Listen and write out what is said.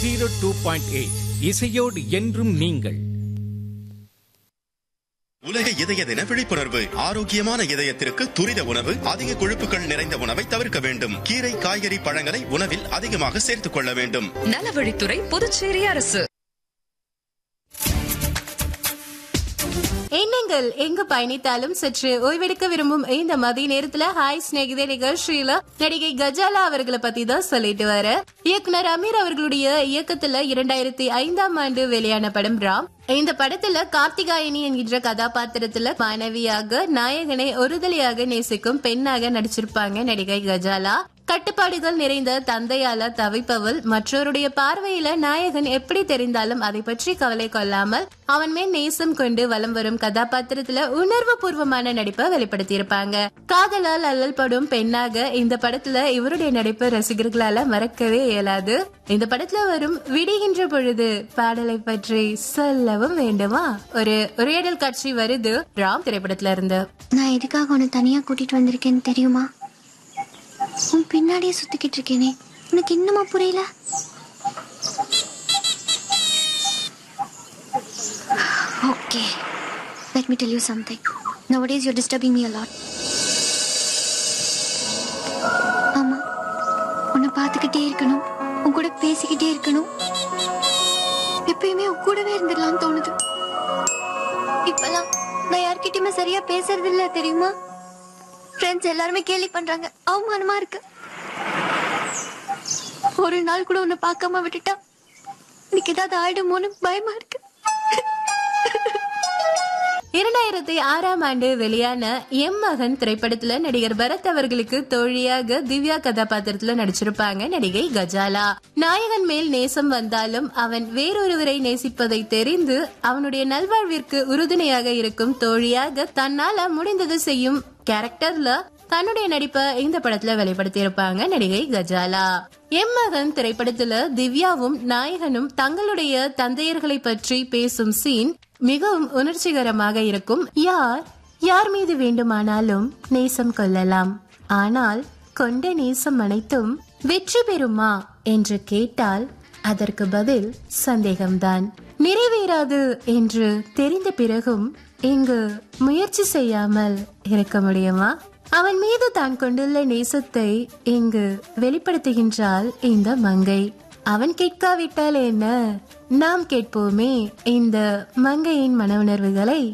zero two point eight இசையோடு என்றும் நீங்கள் உலக இதய தின விழிப்புணர்வு ஆரோக்கியமான இதயத்திற்கு துரித உணவு அதிக கொழுப்புகள் நிறைந்த உணவை தவிர்க்க வேண்டும் கீரை காய்கறி பழங்களை உணவில் அதிகமாக சேர்த்துக் கொள்ள வேண்டும் நலவழித்துறை புதுச்சேரி அரசு எண்ணங்கள் எங்கு பயணித்தாலும் சற்று ஓய்வெடுக்க விரும்பும் இந்த மதிய நேரத்துல ஹாய் ஸ்நேகிதே நிகழ்ச்சியில நடிகை கஜாலா அவர்களை பத்தி தான் சொல்லிட்டு வர இயக்குனர் அமீர் அவர்களுடைய இயக்கத்துல இரண்டாயிரத்தி ஐந்தாம் ஆண்டு வெளியான படம் ராம் இந்த படத்துல கார்த்திகாயனி என்கின்ற கதாபாத்திரத்துல மாணவியாக நாயகனை ஒருதலையாக நேசிக்கும் பெண்ணாக நடிச்சிருப்பாங்க நடிகை கஜாலா கட்டுப்பாடுகள் நிறைந்த தந்தையால தவிப்பவள் மற்றவருடைய பார்வையில நாயகன் எப்படி தெரிந்தாலும் அதை பற்றி கவலை கொள்ளாமல் அவன் மேல் நேசம் கொண்டு வலம் வரும் கதாபாத்திரத்துல உணர்வு பூர்வமான நடிப்பை வெளிப்படுத்தியிருப்பாங்க காதலால் அல்லல்படும் பெண்ணாக இந்த படத்துல இவருடைய நடிப்பு ரசிகர்களால மறக்கவே இயலாது இந்த படத்துல வரும் விடுகின்ற பொழுது பாடலை பற்றி சொல்லவும் வேண்டுமா ஒரு உரையாடல் காட்சி வருது ராம் திரைப்படத்துல இருந்து நான் எதுக்காக உன்னை தனியா கூட்டிட்டு வந்திருக்கேன்னு தெரியுமா உன் பின்னாடியே சுத்திக்கிட்டு இருக்கேனே உனக்கு இன்னுமா புரியல okay let me tell you something nowadays you're disturbing me a lot ஆமா உன்னை பார்த்துக்கிட்டே இருக்கணும் உன் கூட பேசிக்கிட்டே இருக்கணும் எப்பயுமே உன் கூடவே இருந்துடலாம்னு தோணுது இப்பெல்லாம் நான் யார்கிட்டயுமே சரியா பேசுறது இல்ல தெரியுமா ஃப்ரெண்ட்ஸ் எல்லாருமே கேலி பண்றாங்க அவமானமா இருக்கு ஒரு நாள் கூட உன்னை பார்க்காம விட்டுட்டா எனக்கு ஏதாவது ஆயிடுமோன்னு பயமா இருக்கு இரண்டாயிரத்தி ஆறாம் ஆண்டு வெளியான எம் மகன் திரைப்படத்துல நடிகர் பரத் அவர்களுக்கு தோழியாக திவ்யா கதாபாத்திரத்துல நடிச்சிருப்பாங்க நடிகை கஜாலா நாயகன் மேல் நேசம் வந்தாலும் அவன் வேறொருவரை நேசிப்பதை தெரிந்து அவனுடைய நல்வாழ்விற்கு உறுதுணையாக இருக்கும் தோழியாக தன்னால முடிந்தது செய்யும் கேரக்டர்ல தன்னுடைய நடிப்பை இந்த படத்துல வெளிப்படுத்தியிருப்பாங்க நடிகை கஜாலா எம் மகன் திரைப்படத்துல திவ்யாவும் நாயகனும் தங்களுடைய தந்தையர்களை பற்றி பேசும் சீன் மிகவும் உணர்ச்சிகரமாக இருக்கும் யார் யார் மீது வேண்டுமானாலும் நேசம் கொள்ளலாம் ஆனால் கொண்ட நேசம் அனைத்தும் வெற்றி பெறுமா என்று கேட்டால் அதற்கு பதில் சந்தேகம்தான் நிறைவேறாது என்று தெரிந்த பிறகும் இங்கு முயற்சி செய்யாமல் இருக்க முடியுமா அவன் மீது தான் கொண்டுள்ள நேசத்தை இங்கு வெளிப்படுத்துகின்றாள் இந்த மங்கை அவன் கேட்காவிட்டால் என்ன நாம் கேட்போமே இந்த மங்கையின் மன உணர்வுகளை